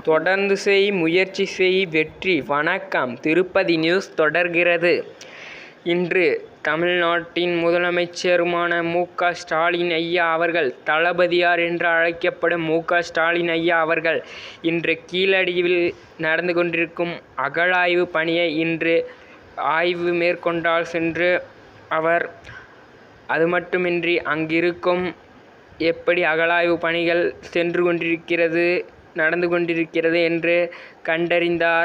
தொடர்ந்து செய் முயற்சி செய் வெற்றி வணக்கம் திருப்பதி நியூஸ் தொடர்கிறது இன்று தமிழ்நாட்டின் முதலமைச்சருமான மு க ஸ்டாலின் ஐயா அவர்கள் தளபதியார் என்று அழைக்கப்படும் மு க ஸ்டாலின் ஐயா அவர்கள் இன்று கீழடியில் நடந்து கொண்டிருக்கும் அகழாய்வு பணியை இன்று ஆய்வு மேற்கொண்டால் சென்று அவர் அது மட்டுமின்றி அங்கிருக்கும் எப்படி அகழாய்வு பணிகள் சென்று கொண்டிருக்கிறது நடந்து கொண்டிருக்கிறது என்று கண்டறிந்தார்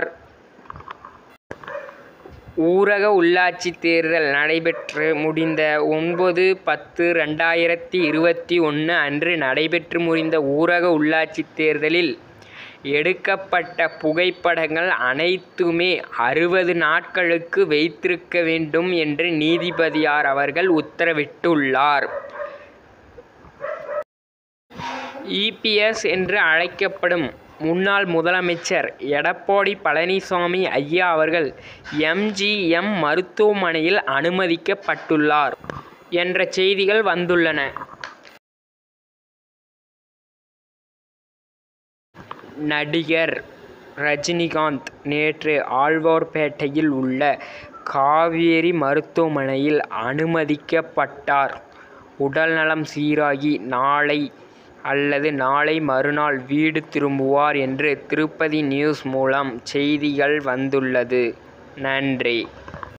ஊரக உள்ளாட்சி தேர்தல் நடைபெற்று முடிந்த ஒன்பது பத்து ரெண்டாயிரத்தி இருபத்தி ஒன்று அன்று நடைபெற்று முடிந்த ஊரக உள்ளாட்சி தேர்தலில் எடுக்கப்பட்ட புகைப்படங்கள் அனைத்துமே அறுபது நாட்களுக்கு வைத்திருக்க வேண்டும் என்று நீதிபதியார் அவர்கள் உத்தரவிட்டுள்ளார் இபிஎஸ் என்று அழைக்கப்படும் முன்னாள் முதலமைச்சர் எடப்பாடி பழனிசாமி ஐயா அவர்கள் எம்ஜிஎம் மருத்துவமனையில் அனுமதிக்கப்பட்டுள்ளார் என்ற செய்திகள் வந்துள்ளன நடிகர் ரஜினிகாந்த் நேற்று ஆழ்வார்பேட்டையில் உள்ள காவேரி மருத்துவமனையில் அனுமதிக்கப்பட்டார் உடல்நலம் சீராகி நாளை அல்லது நாளை மறுநாள் வீடு திரும்புவார் என்று திருப்பதி நியூஸ் மூலம் செய்திகள் வந்துள்ளது நன்றி